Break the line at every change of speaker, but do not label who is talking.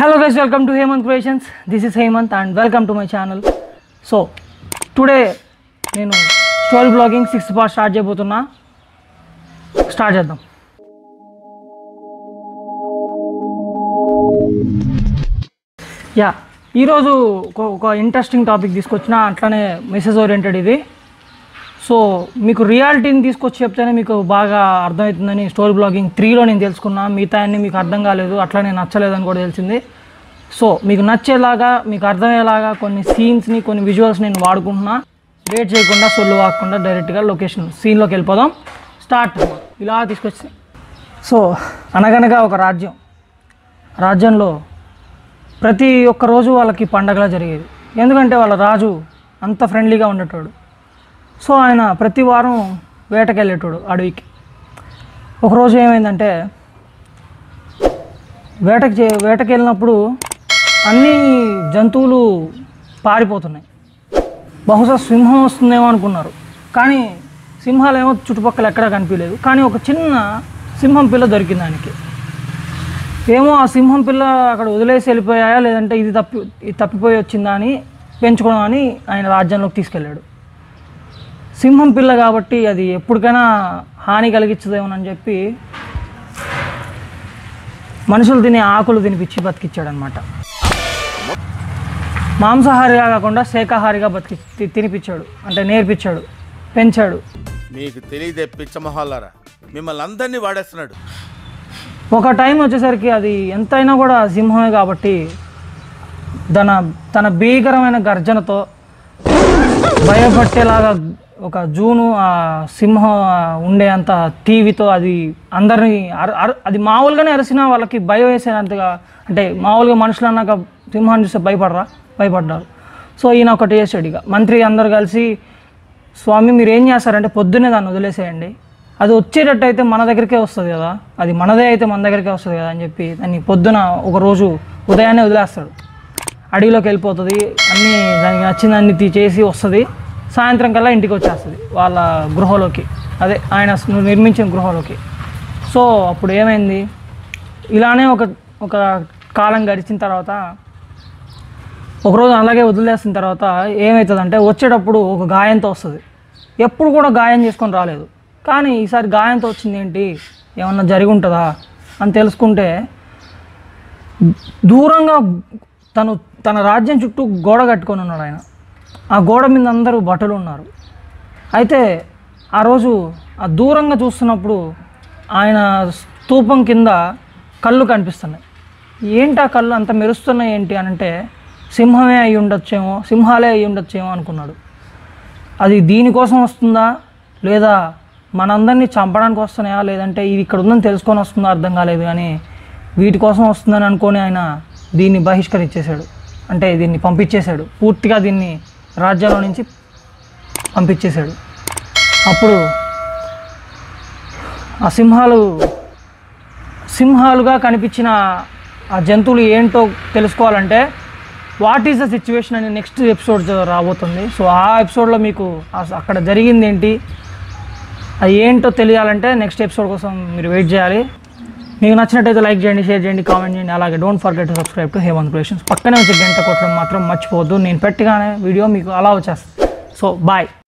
Hello guys, welcome to Hemant Creations. This is Hemant and welcome to my channel. So today నేను story blogging sixth part start చేయబోతున్నా start చేద్దాం yeah ఈరోజు ఒక ఒక interesting topic తీసుకొచ్చిన అట్లానే message oriented ఇది సో మీకు రియాలిటీని తీసుకొచ్చి చెప్తేనే మీకు బాగా అర్థమవుతుందని స్టోరీ బ్లాగింగ్ త్రీలో నేను తెలుసుకున్నా మిగతా అన్ని మీకు అర్థం కాలేదు అట్లానే నచ్చలేదని కూడా తెలిసింది సో మీకు నచ్చేలాగా మీకు అర్థమయ్యేలాగా కొన్ని సీన్స్ని కొన్ని విజువల్స్ నేను వాడుకుంటున్నా వెయిట్ చేయకుండా సొల్లు వాడకుండా డైరెక్ట్గా లొకేషన్ సీన్లోకి వెళ్ళిపోదాం స్టార్ట్ ఇలా తీసుకొచ్చి సో అనగనగా ఒక రాజ్యం రాజ్యంలో ప్రతి ఒక్క రోజు వాళ్ళకి పండగలా జరిగేది ఎందుకంటే వాళ్ళ రాజు అంత ఫ్రెండ్లీగా ఉండేటోడు సో ఆయన ప్రతి వారం వేటకి వెళ్ళేటోడు అడవికి ఒకరోజు ఏమైందంటే వేటకి చే వేటకి వెళ్ళినప్పుడు అన్ని జంతువులు పారిపోతున్నాయి బహుశా సింహం వస్తుందేమో అనుకున్నారు కానీ సింహాలేమో చుట్టుపక్కల ఎక్కడా కనిపించలేదు కానీ ఒక చిన్న సింహం పిల్ల దొరికింది ఆయనకి ఏమో ఆ సింహం పిల్ల అక్కడ వదిలేసి వెళ్ళిపోయాయా లేదంటే ఇది తప్పి ఇది తప్పిపోయి వచ్చిందా అని పెంచుకోవడం అని ఆయన రాజ్యంలోకి తీసుకెళ్ళాడు సింహం పిల్ల కాబట్టి అది ఎప్పటికైనా హాని కలిగించదేమోనని చెప్పి మనుషులు తినే ఆకులు తినిపించి బతికిచ్చాడనమాట మాంసాహారిగా కాకుండా శాకాహారిగా బతికి తి- తినిపించాడు అంటే నేర్పించాడు పెంచాడు
మీకు తెలియదే పిచ్చమొహాలారా మిమ్మల్ని అందరినీ వాడేస్తున్నాడు
ఒక టైం వచ్చేసరికి అది ఎంతైనా కూడా సింహమే కాబట్టి తన తన భీకరమైన గర్జనతో భయపట్టేలాగా ఒక జూను ఆ సింహం ఆ ఉండే అంత టీవీతో అది అందరినీ అర- అర- అది మామూలుగానే అరిసినా వాళ్ళకి భయం వేసేంతగా అంటే మామూలుగా మనుషులు అన్నాక సింహాన్ని చూస్తే భయపడరా భయపడ్డారు సో ఈయన ఒకటి చేసాడు ఇక మంత్రి అందరు కలిసి స్వామి మీరు ఏం చేస్తారంటే పొద్దున్నే దాన్ని వదిలేసేయండి అది వచ్చేటట్టు అయితే మన దగ్గరికే వస్తుంది కదా అది మనదే అయితే మన దగ్గరికే వస్తుంది కదా అని చెప్పి దాన్ని పొద్దున ఒక రోజు ఉదయాన్నే వదిలేస్తాడు అడవిలోకి వెళ్ళిపోతుంది అన్నీ దానికి నచ్చిందన్ని తీ- చేసి వస్తుంది సాయంత్రం కల్లా ఇంటికి వచ్చేస్తుంది వాళ్ళ గృహలోకి అదే ఆయన స్- నిర్మించిన గృహలోకి సో అప్పుడు ఏమైంది ఇలానే ఒక ఒక కాలం గడిచిన తర్వాత ఒకరోజు అలాగే వదిలేసిన తర్వాత ఏమవుతుందంటే వచ్చేటప్పుడు ఒక గాయంతో వస్తుంది ఎప్పుడు కూడా గాయం చేసుకొని రాలేదు కానీ ఈసారి గాయంతో వచ్చింది ఏంటి ఏమన్నా జరిగి ఉంటుందా అని తెలుసుకుంటే దూరంగా తను తన రాజ్యం చుట్టూ గోడ కట్టుకొని ఉన్నాడు ఆయన ఆ గోడ మీద అందరూ భటులు ఉన్నారు అయితే ఆ రోజు ఆ దూరంగా చూస్తున్నప్పుడు ఆయన స్తూపం కింద కళ్ళు కనిపిస్తున్నాయి ఏంటి ఆ కళ్ళు అంత మెరుస్తున్నాయి ఏంటి అని అంటే సింహమే అయి ఉండొచ్చేమో సింహాలే అయి ఉండొచ్చేమో అనుకున్నాడు అది దీనికోసం వస్తుందా లేదా మనందరినీ చంపడానికి వస్తున్నాయా లేదంటే ఇది ఇక్కడ ఉందని తెలుసుకొని వస్తుందా అర్థం కాలేదు కానీ వీటి కోసం వస్తుందని అనుకొని ఆయన దీన్ని బహిష్కరించేశాడు అంటే దీన్ని పంపించేశాడు పూర్తిగా దీన్ని రాజ్యంలో నుంచి పంపించేశాడు అప్పుడు ఆ సింహాలు సింహాలుగా కనిపించిన ఆ జంతువులు ఏంటో తెలుసుకోవాలంటే వాట్ ఈస్ ద సిచ్యువేషన్ అనే నెక్స్ట్ ఎపిసోడ్ రాబోతుంది సో ఆ ఎపిసోడ్లో మీకు ఆ- అక్కడ జరిగింది ఏంటి అది ఏంటో తెలియాలంటే నెక్స్ట్ ఎపిసోడ్ కోసం మీరు వెయిట్ చేయాలి మీకు నచ్చినట్టయితే లైక్ చేయండి షేర్ చేయండి కామెంట్ చేయండి అలాగే don't forget to subscribe to Hemanth creations పక్కనే వచ్చి గంట కొట్టడం మాత్రం మర్చిపోవద్దు నేను పెట్టగానే వీడియో మీకు అలా వచ్చేస్తుంది సో బాయ్